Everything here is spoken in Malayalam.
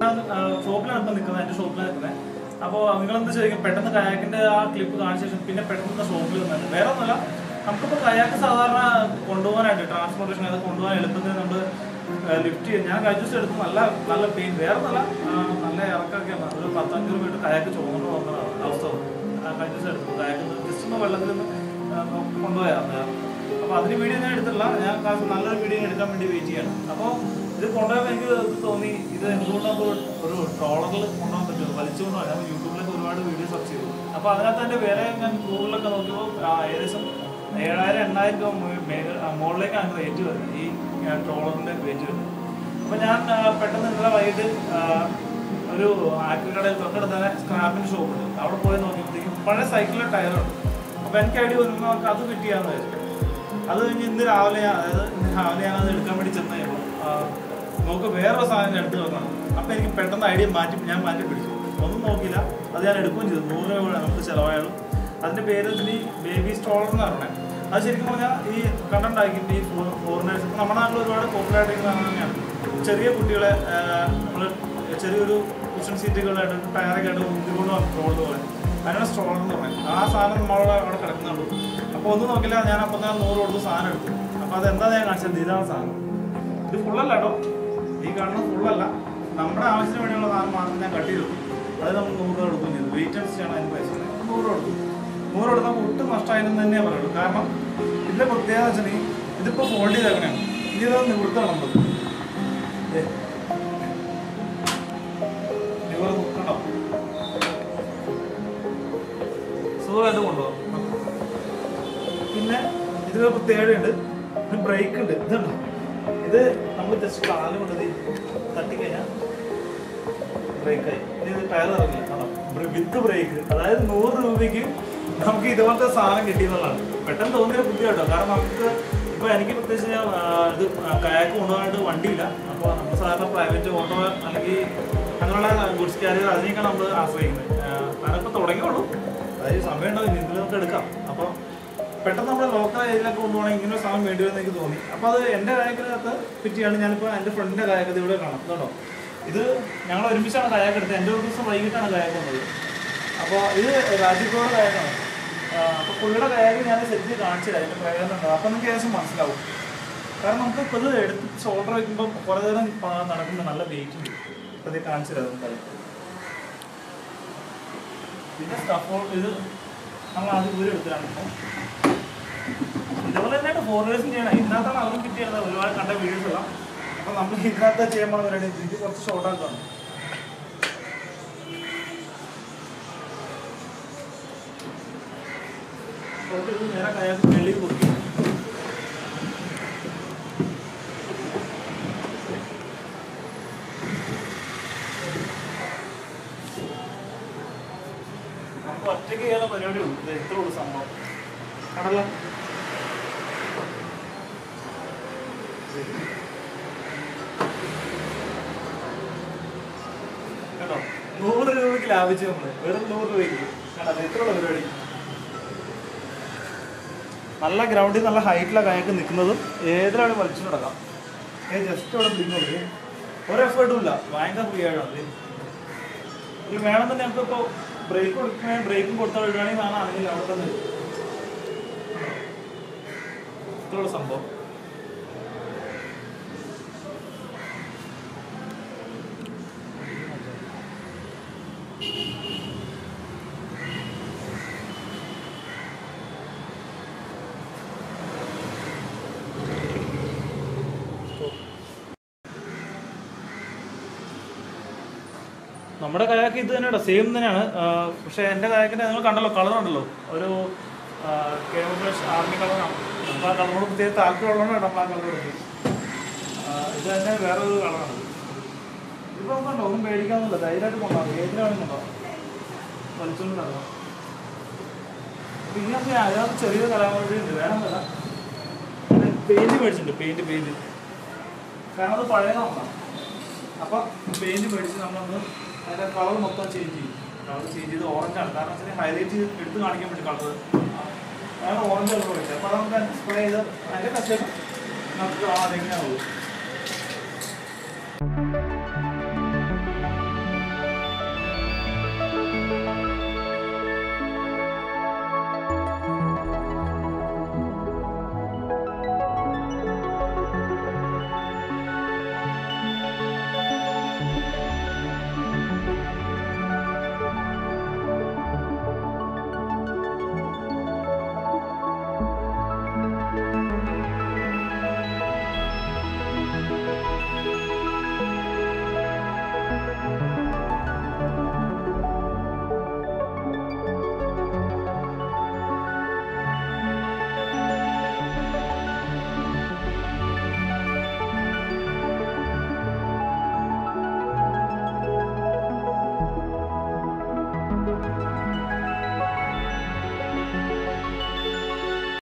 ഞാൻ ഷോപ്പിലാണ് ഇപ്പം നിൽക്കുന്നത് എൻ്റെ ഷോപ്പിലാണ് നിൽക്കുന്നത് അപ്പോൾ നിങ്ങളെന്ത് ചോദിക്കും പെട്ടെന്ന് കയാക്കിന്റെ ആ ക്ലിപ്പ് കാണിച്ച ശേഷം പിന്നെ പെട്ടെന്ന് ഷോപ്പിൽ നിന്നത് വേറെ ഒന്നുമല്ല നമുക്കിപ്പോൾ കയാക്ക് സാധാരണ കൊണ്ടുപോകാനായിട്ട് ട്രാൻസ്പോർട്ടേഷൻ അത് കൊണ്ടുപോകാൻ എളുപ്പത്തിൽ നമ്മൾ ലിഫ്റ്റ് ചെയ്യും ഞാൻ കഴിഞ്ഞ ദിവസം എടുത്ത് നല്ല നല്ല പെയിൻ വേറെ ഒന്നല്ല ആ, നല്ല ഇറക്കൊക്കെയാണ് ഒരു പത്തഞ്ഞൂറ് മീറ്റർ കയാക്ക് ചോർന്നു വന്ന അവസ്ഥ വന്നു. ആ, കഴിഞ്ഞ ദിവസം എടുത്തു കയാക്ക് ജസ്റ്റ് ഒന്ന് വെള്ളത്തിൽ നിന്ന് കൊണ്ടുപോയായിരുന്നു അപ്പോൾ അതിന് വീഡിയോ ഞാൻ എടുത്തില്ല ഞാൻ കാശ് നല്ലൊരു വീഡിയോ എടുക്കാൻ വേണ്ടി വെയിറ്റ് ചെയ്യണം അപ്പോൾ ഇത് കൊണ്ടുപോയപ്പോൾ എനിക്ക് ഇത് തോന്നി ഇത് എന്തുകൊണ്ടാണ് ഒരു ട്രോളറിൽ കൊണ്ടുപോകാൻ പറ്റുമോ വലിച്ചു കൊണ്ടുപോകാൻ ഞാൻ യൂട്യൂബിലൊക്കെ ഒരുപാട് വീഡിയോ സെർച്ച് ചെയ്തു അപ്പോൾ അതിനകത്ത് എൻ്റെ വേറെ ഞാൻ ഗൂഗിളിലൊക്കെ നോക്കിയപ്പോൾ ആ, ഏകദേശം ഏഴായിരം എണ്ണായിരം രൂപ മു- മേഘ- ആ, മുകളിലേക്കാണ് റേറ്റ് വരുന്നത് ഈ ട്രോളറിൻ്റെ റേറ്റ് വരുന്നത് അപ്പോൾ ഞാൻ ആ, പെട്ടെന്ന് ഇന്നലെ വൈകിട്ട് ആ, ഒരു ആക്രി കടയിൽ തൊട്ടടുത്ത് തന്നെ സ്ക്രാപ്പിൻ്റെ ഷോപ്പുണ്ട് അവിടെ പോയി നോക്കിയപ്പോഴത്തേക്കും പഴയ സൈക്കിളിലെ ടയറുണ്ട് അപ്പോൾ എനിക്ക് ഐഡിയ വന്നു നമുക്ക് അത് കിട്ടിയാന്ന് വെച്ചു അത് കഴിഞ്ഞ് ഇന്ന് രാവിലെ ഞാൻ അതായത് ഇന്ന് രാവിലെ ഞാൻ അത് എടുക്കാൻ വേണ്ടി ചെന്ന് കഴിയുമ്പോൾ നമുക്ക് വേറൊരു സാധനം ഞാൻ എടുത്ത് വെക്കണം അപ്പോൾ എനിക്ക് പെട്ടെന്ന് ഐഡിയ മാറ്റി ഞാൻ മാറ്റി പിടിച്ചു ഒന്നും നോക്കിയില്ല അത് ഞാൻ എടുക്കുകയും ചെയ്തു നൂറ് രൂപ നമുക്ക് ചിലവായാലും അതിൻ്റെ പേര് ഈ ബേബി സ്റ്റോളർ എന്ന് പറഞ്ഞത് അത് ശരിക്കും പറഞ്ഞാൽ ഈ കണ്ടുണ്ടാക്കിയിട്ട് ഈ ഫോറിനേഴ്സ് ഇപ്പോൾ നമ്മുടെ നാട്ടിൽ ഒരുപാട് പോപ്പുലർ ആയിട്ടിരിക്കുന്ന സാധനം തന്നെയാണ് ചെറിയ കുട്ടികളെ നമ്മൾ ചെറിയൊരു കുഷൻ സീറ്റുകളായിട്ട് ടയറൊക്കെ ആയിട്ട് ഉന്തിക്കൊണ്ട് റോഡ് പോലെ അതിനാണ് സ്ട്രോളർ എന്ന് പറയുന്നത് ആ സാധനം നമ്മളവിടെ അവിടെ കിടക്കുന്നുള്ളൂ അപ്പോൾ ഒന്നും നോക്കില്ല ഞാൻ അപ്പം തന്നെ നൂറ് കൊടുത്ത് സാധനം എടുത്തു അപ്പോൾ അതെന്താ ഞാൻ കാണിച്ചത് ഇതാണ് സാധനം ഇത് ഫുള്ളല്ല കേട്ടോ ഈ കാണുന്നത് ഫുള്ളല്ല നമ്മുടെ ആവശ്യത്തിന് വേണ്ടിയുള്ള സാധനം മാത്രം ഞാൻ കട്ട് ചെയ്തു അത് നമ്മൾ നൂറ് രൂപ കൊടുക്കുകയും ചെയ്തു വെയിറ്റ് അനുസരിച്ചാണ് അതിന് പൈസ നൂറ് രൂപ കൊടുത്തു നൂറ് കൊടുത്താൽ ഒട്ടും നഷ്ടമായെന്ന് തന്നെയാണ് പറയുള്ളൂ കാരണം ഇതിൻ്റെ പ്രത്യേകത വെച്ചിട്ടുണ്ടെങ്കിൽ ഇതിപ്പോൾ ഫോൾഡ് ചെയ്തേക്കണേണ് ഇനി ഇത് നിവൃത്താണ് നമ്മൾ നിവർ കണ്ടോ സുഖമായിട്ട് കൊണ്ടുപോകാം പിന്നെ ഇതിന് പ്രത്യേകതയുണ്ട് ഒരു ബ്രേക്ക് ഉണ്ട് ഇതുണ്ടോ ഇത് നമ്മൾ ജസ്റ്റ് കാല് കൊണ്ട് തട്ടിക്കഴിഞ്ഞാൽ ബ്രേക്കായി ഇനി ഇത് ടയർ ഇറങ്ങില്ല കണ്ടോ വിത്ത് ബ്രേക്ക് അതായത് നൂറ് രൂപയ്ക്ക് നമുക്ക് ഇതുപോലത്തെ സാധനം കിട്ടിയെന്നുള്ളതാണ് പെട്ടെന്ന് തോന്നിയ ബുദ്ധി കേട്ടോ കാരണം നമുക്ക് ഇപ്പൊ എനിക്ക് പ്രത്യേകിച്ച് ഞാൻ, ആ, ഇത് കയാക്ക് കൊണ്ടുപോകാനായിട്ട് വണ്ടിയില്ല അപ്പോൾ നമ്മൾ സാധാരണ പ്രൈവറ്റ് ഓട്ടോ അല്ലെങ്കിൽ അങ്ങനെയുള്ള ഗുഡ്സ് കാരിയർ അതിനെയൊക്കെ നമ്മൾ ആശ്രയിക്കുന്നത് കാരണം ഇപ്പൊ തുടങ്ങിയുള്ളൂ അതായത് സമയം ഉണ്ടാവും ഇതിൽ നമുക്ക് എടുക്കാം അപ്പോൾ പെട്ടെന്ന് നമ്മുടെ ലോക്കൽ ഏരിയയിലൊക്കെ കൊണ്ടുപോകണമെങ്കിൽ ഇങ്ങനെ ഒരു സാധനം വേണ്ടി വരുമെന്ന് എനിക്ക് തോന്നി അപ്പോൾ അത് എൻ്റെ കായക്കിനകത്ത് പറ്റിയാണ് ഞാനിപ്പോൾ എൻ്റെ ഫ്രണ്ടിൻ്റെ കായക്കത് ഇവിടെ കാണാം കേട്ടോ ഇത് ഞങ്ങൾ ഒരുമിച്ചാണ് കായക്ക് എടുത്തത് എൻ്റെ ഒരു ദിവസം വൈകിട്ടാണ് കായക്ക് വന്നത് അപ്പോൾ ഇത് രാജീവോടെ കായക്കാണ് അപ്പോൾ പുള്ളിയുടെ കായക്ക് ഞാൻ സെറ്റ് ചെയ്ത് കാണിച്ചില്ല അതിൻ്റെ പ്രയോജനം ഉണ്ടോ അപ്പോൾ നിങ്ങൾക്ക് ഏകദേശം മനസ്സിലാവും കാരണം നമുക്ക് ഇപ്പോൾ ഇത് എടുത്ത് ഷോൾഡർ വയ്ക്കുമ്പോൾ കുറേ നേരം പ- നടക്കുമ്പോൾ നല്ല വെയിറ്റ് ഉണ്ട് അപ്പോൾ ഇത് കാണിച്ചു തരാം നമുക്ക് പിന്നെ സ്റ്റഫ് ഇത് നമ്മൾ ആദ്യം ദൂരം എടുത്തിട്ടാണ് ഇപ്പം ഇതുപോലെ തന്നെയാണ് ഫോറിനേഴ്സും ചെയ്യണം ഇതിനകത്താണ് അവരും കിട്ടിയത് ഒരുപാട് കണ്ട വീഡിയോസ് എല്ലാം അപ്പം നമ്മൾ ഇതിനകത്ത് ചെയ്യാൻ പോകുന്ന പരിപാടി ഇത് കുറച്ച് ഷോർട്ട് ആക്കാണ് കുറച്ച് ഇത് നേരെ കയാൾക്ക് വെള്ളി കൊടുക്കും നമുക്ക് ഒറ്റയ്ക്ക് ചെയ്യാനുള്ള പരിപാടി ഉള്ളൂ ഇത് എത്ര ഉള്ളൂ സംഭവം കടല കേട്ടോ നൂറ് രൂപയ്ക്ക് ലാഭിച്ചു നമ്മള് വെറും നൂറ് രൂപയ്ക്ക് കണ്ടോ എത്ര ഉള്ള പരിപാടി നല്ല ഗ്രൗണ്ടിൽ നല്ല ഹൈറ്റിലാണ് കയക്ക് നിൽക്കുന്നതും ഏതിലാണ് വലിച്ചു നടക്കാം ഏ ജസ്റ്റ് അവിടെ പിടിക്കുള്ളൂ ഒരു എഫേർട്ടും ഇല്ല ഭയങ്കര ഫ്രീ ആയിട്ടാണ് ഇത് വേണമെന്ന് നമുക്കിപ്പോൾ ബ്രേക്ക് കൊടുക്കുകയാണെങ്കിൽ ബ്രേക്കും കൊടുത്താൽ വിടുകയാണെങ്കിൽ സാധനം ആണെങ്കിൽ അവിടെ തന്നെ വരും. ഇത്രയുള്ള സംഭവം നമ്മുടെ കയാക്ക് ഇത് തന്നെയാണ് സെയിം തന്നെയാണ് ആ, പക്ഷേ എൻ്റെ കയാക്കിൻ്റെ നിങ്ങൾ കണ്ടല്ലോ കളർ ഉണ്ടല്ലോ ഒരു കേമഫ്ലഷ് ആർമി കളറാണ് അപ്പോൾ ആ കളറോട് പ്രത്യേക താല്പര്യമുള്ളതുകൊണ്ടാണ് നമ്മൾ ആ കളർ എടുത്തത് ആ, ഇത് തന്നെ വേറൊരു കളറാണ് ഇപ്പോൾ നമുക്കുണ്ടോ ഒന്നും പേടിക്കാന്നില്ല ധൈര്യമായിട്ട് കൊണ്ടാകും ഏതിന് വേണമെങ്കിൽ കൊണ്ടാകും വലിച്ചുകൊണ്ട് നടക്കാം പിന്നെ അപ്പോൾ അതിനകത്ത് ചെറിയൊരു കലാപരിപാടി ഉണ്ട് വേണമെന്നല്ല പെയിൻറ് മേടിച്ചിട്ടുണ്ട് പെയിൻറ് പെയിൻറ് കാരണം അത് പഴയതാണ് അപ്പം പെയിന്റ് മേടിച്ച് നമ്മളൊന്ന് അതിന്റെ കളർ മൊത്തം ചേഞ്ച് ചെയ്യും കളർ ചേഞ്ച് ചെയ്ത് ഓറഞ്ച് ആണ് കാരണം വെച്ചാൽ ഹൈലൈറ്റ് ചെയ്ത് എടുത്ത് കാണിക്കാൻ വേണ്ടി കളർ അതാണ് ഓറഞ്ച് കളർ മേടിച്ചത് അപ്പോൾ അത് നമുക്ക് സ്പ്രേ ചെയ്ത് അതിന്റെ കശേഷം നമുക്ക് ആ അതെങ്ങനെയാണുള്ളൂ